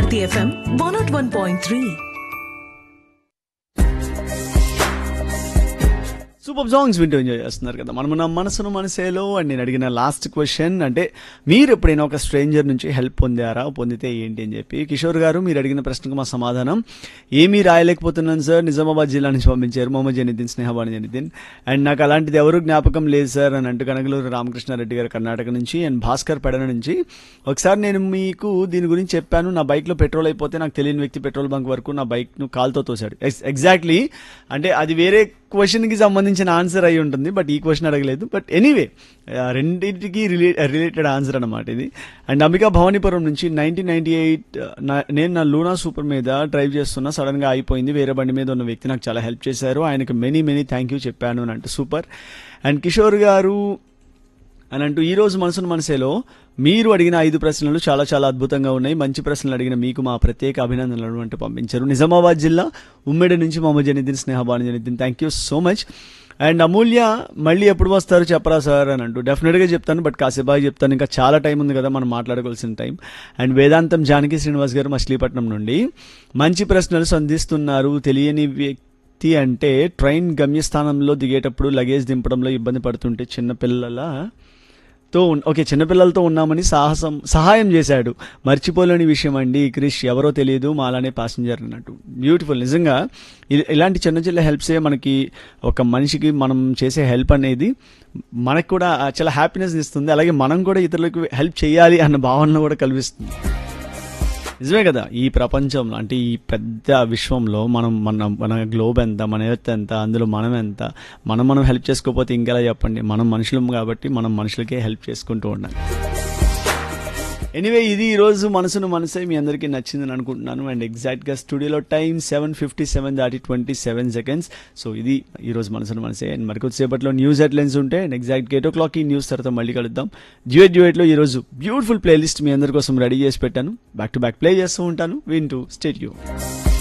Hit FM 101.3. Super songs వింటూ enjoy చేస్తున్నారు కదా మనం నా మనసును మనసేలో అండ్ నేను అడిగిన లాస్ట్ క్వశ్చన్ అంటే మీరు ఎప్పుడైనా ఒక స్ట్రేంజర్ నుంచి హెల్ప్ పొందారా పొందితే ఏంటి అని చెప్పి కిషోర్ గారు మీరు అడిగిన ప్రశ్నకు మా సమాధానం ఏమీ రాయలేకపోతున్నాను సార్ నిజామాబాద్ జిల్లా నుంచి పంపించారు మొహమ్మద్ జనిద్దీన్ స్నేహబాణి జనిద్దీన్ అండ్ నాకు అలాంటిది ఎవరు జ్ఞాపకం లేదు సార్ అని అంటూ కనగలూరు రామకృష్ణారెడ్డి గారు కర్ణాటక నుంచి అండ్ భాస్కర్ పెడన నుంచి ఒకసారి నేను మీకు దీని గురించి చెప్పాను నా బైక్లో పెట్రోల్ అయిపోతే నాకు తెలియని వ్యక్తి పెట్రోల్ బంక్ వరకు నా బైక్ను కాల్తో తోశాడు ఎగ్జాక్ట్లీ అంటే అది వేరే క్వశ్చన్కి సంబంధించిన ఆన్సర్ అయి ఉంటుంది బట్ ఈ క్వశ్చన్ అడగలేదు బట్ ఎనీవే రెండింటికి రిలే రిలేటెడ్ ఆన్సర్ అనమాట ఇది అండ్ అంబికా భవానీపురం నుంచి నైన్టీన్ నైన్టీ ఎయిట్ నేను నా లూనా సూపర్ మీద డ్రైవ్ చేస్తున్నా సడన్గా అయిపోయింది వేరే బండి మీద ఉన్న వ్యక్తి నాకు చాలా హెల్ప్ చేశారు ఆయనకు మెనీ మెనీ థ్యాంక్ యూ చెప్పాను అని అంటే సూపర్ అండ్ కిషోర్ గారు అని అంటూ ఈ రోజు మనసును మనసేలో మీరు అడిగిన ఐదు ప్రశ్నలు చాలా చాలా అద్భుతంగా ఉన్నాయి మంచి ప్రశ్నలు అడిగిన మీకు మా ప్రత్యేక అభినందనలు అంటూ పంపించారు నిజామాబాద్ జిల్లా ఉమ్మడి నుంచి Mohammed Janiddin Snehabanu Janiddin thank you so much and Amulya మళ్ళీ ఎప్పుడు వస్తారు చెప్పరా సార్ అని అంటూ డెఫినెట్గా చెప్తాను బట్ కాసేపు ఆగి చెప్తాను ఇంకా చాలా టైం ఉంది కదా మనం మాట్లాడుకోవాల్సిన టైం అండ్ వేదాంతం జానకి శ్రీనివాస్ గారు మచిలీపట్నం నుండి మంచి ప్రశ్నలు సంధిస్తున్నారు తెలియని వ్యక్తి అంటే ట్రైన్ గమ్యస్థానంలో దిగేటప్పుడు లగేజ్ దింపడంలో ఇబ్బంది పడుతుంటే చిన్నపిల్లల తో ఉన్- ఓకే చిన్నపిల్లలతో ఉన్నామని సాహసం సహాయం చేశాడు మర్చిపోలేని విషయం అండి క్రిష్ ఎవరో తెలియదు మాలానే ప్యాసింజర్ అన్నట్టు బ్యూటిఫుల్ నిజంగా ఇ- ఇలాంటి చిన్న చిన్న హెల్ప్సే మనకి ఒక మనిషికి మనం చేసే హెల్ప్ అనేది మనకు కూడా చాలా హ్యాపీనెస్ ఇస్తుంది అలాగే మనం కూడా ఇతరులకు హెల్ప్ చేయాలి అన్న భావన కూడా కల్పిస్తుంది నిజమే కదా ఈ ప్రపంచంలో అంటే ఈ పెద్ద విశ్వంలో మనం మన మన గ్లోబ్ ఎంత మన ఎర్త్ ఎంత అందులో మనం ఎంత మనం మనం హెల్ప్ చేసుకోకపోతే ఇంకెలా చెప్పండి మనం మనుషులం కాబట్టి మనం మనుషులకే హెల్ప్ చేసుకుంటూ ఉండాలి ఎనీవే ఇది ఈ రోజు మనసును మనసే మీ అందరికీ నచ్చిందని అనుకుంటున్నాను అండ్ ఎగ్జాక్ట్గా స్టూడియోలో టైం సెవెన్ ఫిఫ్టీ సెవెన్ దాటి ట్వంటీ సెవెన్ సెకండ్స్ సో ఇది ఈ రోజు మనసును మనసే అండ్ మరికొద్దిసేపట్లో న్యూస్ హెడ్లైన్స్ ఉంటే and exact eight o'clock ఈ న్యూస్ తర్వాత మళ్ళీ కలుద్దాం డ్యూయట్ డ్యూయట్లో ఈ రోజు బ్యూటిఫుల్ ప్లేలిస్ట్ మీ అందరి కోసం రెడీ చేసి పెట్టాను బ్యాక్ టు బ్యాక్ ప్లే చేస్తూ ఉంటాను వింటూ స్టేట్ యూ